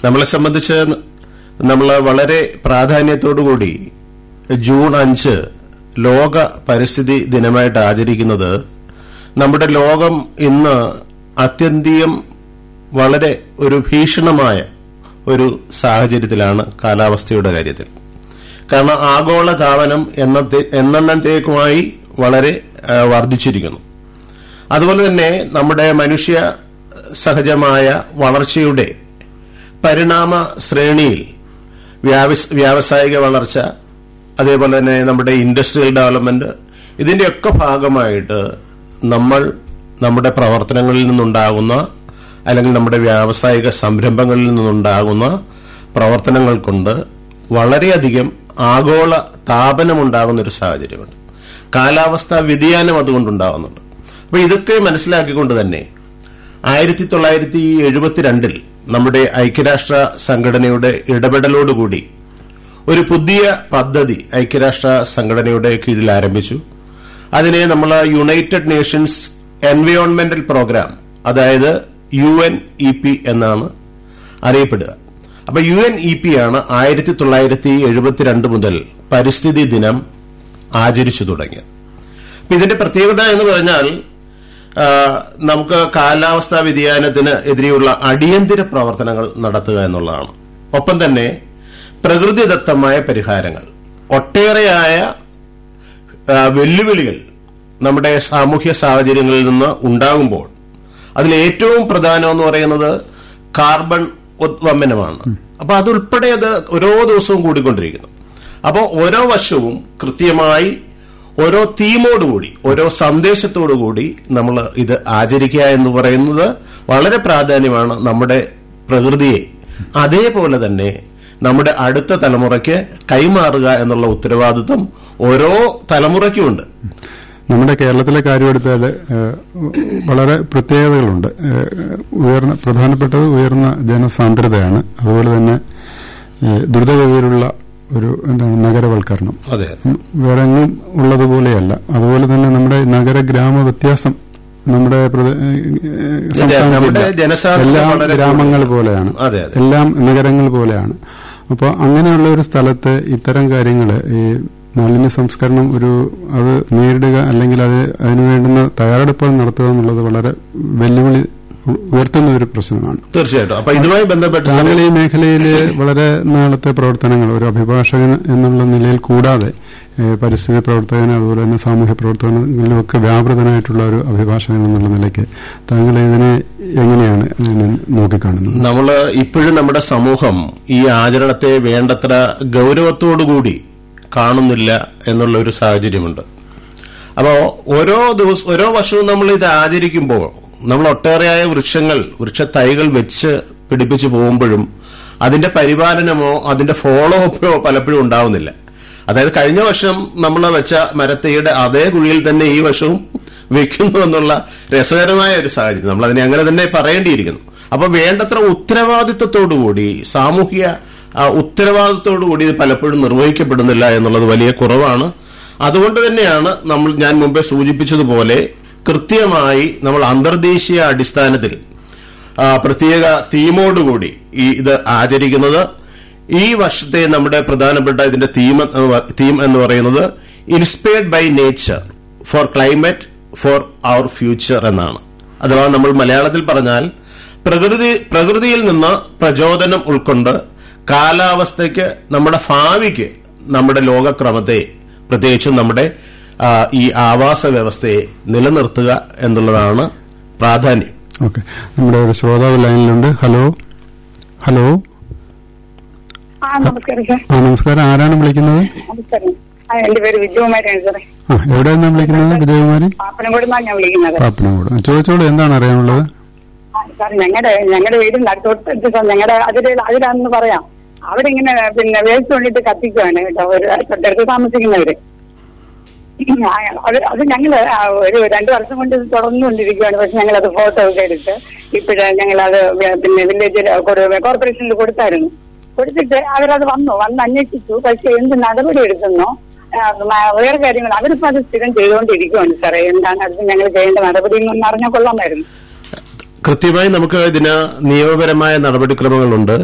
നമ്മളെ സംബന്ധിച്ച് നമ്മൾ വളരെ പ്രാധാന്യത്തോടുകൂടി ജൂൺ അഞ്ച് ലോക പരിസ്ഥിതി ദിനമായിട്ട് ആചരിക്കുന്നത് നമ്മുടെ ലോകം ഇന്ന് അത്യന്തിയം വളരെ ഒരു ഭീഷണമായ ഒരു സാഹചര്യത്തിലാണ് കാലാവസ്ഥയുടെ കാര്യത്തിൽ കാരണം ആഗോള താപനം എന്നത്തെ എന്നത്തേക്കുമായി വളരെ ആ, വർദ്ധിച്ചിരിക്കുന്നു അതുപോലെ തന്നെ നമ്മുടെ മനുഷ്യ സഹജമായ വളർച്ചയുടെ പരിണാമ ശ്രേണിയിൽ വ്യാവസ് വ്യാവസായിക വളർച്ച അതേപോലെ തന്നെ നമ്മുടെ ഇൻഡസ്ട്രിയൽ ഡെവലപ്മെന്റ് ഇതിന്റെയൊക്കെ ഭാഗമായിട്ട് നമ്മൾ നമ്മുടെ പ്രവർത്തനങ്ങളിൽ നിന്നുണ്ടാകുന്ന അല്ലെങ്കിൽ നമ്മുടെ വ്യാവസായിക സംരംഭങ്ങളിൽ നിന്നുണ്ടാകുന്ന പ്രവർത്തനങ്ങൾ കൊണ്ട് വളരെയധികം ആഗോള താപനമുണ്ടാകുന്ന ഒരു സാഹചര്യമുണ്ട് കാലാവസ്ഥാ വ്യതിയാനം അതുകൊണ്ടുണ്ടാകുന്നുണ്ട് അപ്പൊ ഇതൊക്കെ മനസ്സിലാക്കിക്കൊണ്ട് തന്നെ ആയിരത്തി തൊള്ളായിരത്തി എഴുപത്തിരണ്ടിൽ നമ്മുടെ ഐക്യരാഷ്ട്ര സംഘടനയുടെ ഇടപെടലോടുകൂടി ഒരു പുതിയ പദ്ധതി ഐക്യരാഷ്ട്ര സംഘടനയുടെ കീഴിൽ ആരംഭിച്ചു അതിനെ നമ്മൾ യുണൈറ്റഡ് നേഷൻസ് എൻവയോൺമെന്റൽ പ്രോഗ്രാം അതായത് യു എൻ ഇ പി എന്നാണ് അറിയപ്പെടുക അപ്പൊ യു എൻ ഇ പി ആണ് ആയിരത്തി തൊള്ളായിരത്തി എഴുപത്തിരണ്ട് മുതൽ പരിസ്ഥിതി ദിനം ആചരിച്ചു തുടങ്ങിയത് അപ്പൊ ഇതിന്റെ പ്രത്യേകത എന്ന് പറഞ്ഞാൽ ആ, നമുക്ക് കാലാവസ്ഥാ വ്യതിയാനത്തിന് എതിരെയുള്ള അടിയന്തര പ്രവർത്തനങ്ങൾ നടത്തുക എന്നുള്ളതാണ് ഒപ്പം തന്നെ പ്രകൃതിദത്തമായ പരിഹാരങ്ങൾ ഒട്ടേറെയായ ആ, വെല്ലുവിളികൾ നമ്മുടെ സാമൂഹ്യ സാഹചര്യങ്ങളിൽ നിന്ന് ഉണ്ടാകുമ്പോൾ അതിൽ ഏറ്റവും പ്രധാനം എന്ന് പറയുന്നത് കാർബൺ ഉദ്വമനമാണ് അപ്പൊ അതുൾപ്പെടെ അത് ഓരോ ദിവസവും കൂടിക്കൊണ്ടിരിക്കുന്നു അപ്പോൾ ഓരോ വർഷവും കൃത്യമായി ഓരോ തീമോടുകൂടി ഓരോ സന്ദേശത്തോടുകൂടി നമ്മൾ ഇത് ആചരിക്കുക എന്ന് പറയുന്നത് വളരെ പ്രാധാന്യമാണ് നമ്മുടെ പ്രകൃതിയെ അതേപോലെ തന്നെ നമ്മുടെ അടുത്ത തലമുറയ്ക്ക് കൈമാറുക എന്നുള്ള ഉത്തരവാദിത്വം ഓരോ തലമുറയ്ക്കുമുണ്ട് നമ്മുടെ കേരളത്തിലെ കാര്യമെടുത്താൽ ഏഹ്, വളരെ പ്രത്യേകതകളുണ്ട് ഏഹ്, ഉയർന്ന പ്രധാനപ്പെട്ടത് ഉയർന്ന ജനസാന്ദ്രതയാണ് അതുപോലെ തന്നെ ഏഹ്, ദ്രുതഗതിയിലുള്ള ഒരു എന്താണ് നഗരവൽക്കരണം അതെ ഉം, വേറെ എങ്ങും ഉള്ളതുപോലെയല്ല അതുപോലെ തന്നെ നമ്മുടെ നഗര ഗ്രാമ വ്യത്യാസം നമ്മുടെ പ്രദേ- ഏഹ്, സംസ്ഥാനത്തില്ല. നമ്മുടെ ജനസാന്ദ്രത എല്ലാം വളരെ ഗ്രാമങ്ങൾ കൂടുതലാണ്. പോലെയാണ് അതെ, അതെ. എല്ലാം നഗരങ്ങൾ പോലെയാണ് അപ്പോൾ അങ്ങനെയുള്ള ഒരു സ്ഥലത്ത് ഇത്തരം കാര്യങ്ങൾ ഈ മാലിന്യ സംസ്കരണം ഒരു അത് നേരിടുക അല്ലെങ്കിൽ അത് അതിനു വേണ്ടുന്ന തയ്യാറെടുപ്പുകൾ നടത്തുക എന്നുള്ളത് വളരെ വെല്ലുവിളി ഉ- ഉയർത്തുന്ന ഒരു പ്രശ്നമാണ് തീർച്ചയായിട്ടും അപ്പൊ ഇതുമായി ബന്ധപ്പെട്ട് താങ്കൾ ഈ മേഖലയിൽ വളരെ നാളത്തെ പ്രവർത്തനങ്ങൾ ഒരു അഭിഭാഷകൻ എന്നുള്ള നിലയിൽ കൂടാതെ ഏഹ്, പരിസ്ഥിതി പ്രവർത്തകൻ അതുപോലെ തന്നെ സാമൂഹ്യ പ്രവർത്തനങ്ങളിലുമൊക്കെ വ്യാപൃതനായിട്ടുള്ള ഒരു അഭിഭാഷകൻ എന്നുള്ള നിലയ്ക്ക് താങ്കൾ ഇതിനെ എങ്ങനെയാണ് ഇതിനെ നോക്കിക്കാണുന്നത് നമ്മൾ ഇപ്പോഴും നമ്മുടെ സമൂഹം ഈ ആചരണത്തെ വേണ്ടത്ര ഗൗരവത്തോടുകൂടി കാണുന്നില്ല എന്നുള്ള ഒരു സാഹചര്യമുണ്ട് അപ്പോൾ ഓരോ ദിവസം ഓരോ വർഷവും നമ്മൾ ഇത് ആചരിക്കുമ്പോൾ നമ്മൾ ഒട്ടേറെയായ വൃക്ഷങ്ങൾ വൃക്ഷത്തൈകൾ വെച്ച് പിടിപ്പിച്ചു പോകുമ്പോഴും അതിന്റെ പരിപാലനമോ അതിന്റെ ഫോളോ അപ്പോ പലപ്പോഴും ഉണ്ടാവുന്നില്ല അതായത് കഴിഞ്ഞ വർഷം നമ്മൾ വെച്ച മരത്തൈയുടെ അതേ കുഴിയിൽ തന്നെ ഈ വർഷവും വെക്കുന്നു എന്നുള്ള രസകരമായ ഒരു സാഹചര്യം നമ്മൾ അതിനെ അങ്ങനെ തന്നെ പറയേണ്ടിയിരിക്കുന്നു അപ്പൊ വേണ്ടത്ര ഉത്തരവാദിത്വത്തോടുകൂടി സാമൂഹ്യ ആ, ഉത്തരവാദിത്വത്തോടുകൂടി ഇത് പലപ്പോഴും നിർവഹിക്കപ്പെടുന്നില്ല എന്നുള്ളത് വലിയ കുറവാണ് അതുകൊണ്ട് തന്നെയാണ് നമ്മൾ ഞാൻ മുമ്പേ സൂചിപ്പിച്ചതുപോലെ കൃത്യമായി നമ്മൾ അന്തർദേശീയ അടിസ്ഥാനത്തിൽ ആ, പ്രത്യേക തീമോടുകൂടി ഈ ഇത് ആചരിക്കുന്നത് ഈ വർഷത്തെ നമ്മുടെ പ്രധാനപ്പെട്ട ഇതിന്റെ തീം എന്ന് പ- തീം എന്ന് പറയുന്നത് inspired by nature for climate for our future എന്നാണ് അഥവാ നമ്മൾ മലയാളത്തിൽ പറഞ്ഞാൽ പ്രകൃതി പ്രകൃതിയിൽ നിന്ന് പ്രചോദനം ഉൾക്കൊണ്ട് കാലാവസ്ഥയ്ക്ക് നമ്മുടെ ഭാവിക്ക് നമ്മുടെ ലോകക്രമത്തെ പ്രത്യേകിച്ചും നമ്മുടെ ആ, ഈ ആവാസ വ്യവസ്ഥയെ നിലനിർത്തുക എന്നുള്ളതാണ് പ്രാധാന്യം ഓക്കെ നമ്മുടെ ഒരു ശ്രോതാവ് ലൈനിലുണ്ട് ഹലോ ഹലോ ആ നമസ്കാരം സാർ ആ നമസ്കാരം ആരാണ് വിളിക്കുന്നത് നമസ്കാരം ആ എന്റെ പേര് വിജയകുമാരിയാണ് സാറേ ആ എവിടെ നിന്നാണ് വിളിക്കുന്നത് വിജയകുമാരി പാപ്പനംകോട് നിന്നാണ് ഞാൻ വിളിക്കുന്നത് പാപ്പനോട് ചോദിച്ചോളൂ എന്താണ് അറിയാനുള്ളത് ആ, സാർ ഞങ്ങളുടെ ഞങ്ങളുടെ വീടിന്റെ അടുത്തൊട്ടടുത്ത് സാർ ഞങ്ങളുടെ അതിൽ അതിലാണെന്ന് പറയാം അവിടെ ഇങ്ങനെ പിന്നെ വേസ്റ്റ് കൊണ്ടിട്ട് കത്തിക്കുവാണ് കേട്ടോ ഒരു തൊട്ടടുത്ത് താമസിക്കുന്നവര് ആ, അത് അത് ഞങ്ങള് ആ, ഒരു രണ്ടു വർഷം കൊണ്ട് ഇത് തുടർന്നുകൊണ്ടിരിക്കുകയാണ് പക്ഷെ ഞങ്ങൾ അത് ഫോട്ടോ ഒക്കെ എടുത്ത് ഇപ്പോഴ് ഞങ്ങൾ അത് പിന്നെ വില്ലേജിൽ കോർപ്പറേഷനിൽ കൊടുത്തായിരുന്നു കൊടുത്തിട്ട് അവരത് വന്നു വന്ന് അന്വേഷിച്ചു പക്ഷെ എന്ത് നടപടി എടുക്കുന്നോ ആ, മ- വേറെ കാര്യങ്ങൾ അവരിപ്പോ അത് സ്ഥിരം ചെയ്തുകൊണ്ടിരിക്കുകയാണ് സാറേ എന്താണ് അടുത്ത് ഞങ്ങൾ ചെയ്യേണ്ട നടപടി എന്ന് അറിഞ്ഞാൽ കൊള്ളാമായിരുന്നു കൃത്യമായി നമുക്ക് ഇതിന് നിയമപരമായ നടപടിക്രമങ്ങളുണ്ട്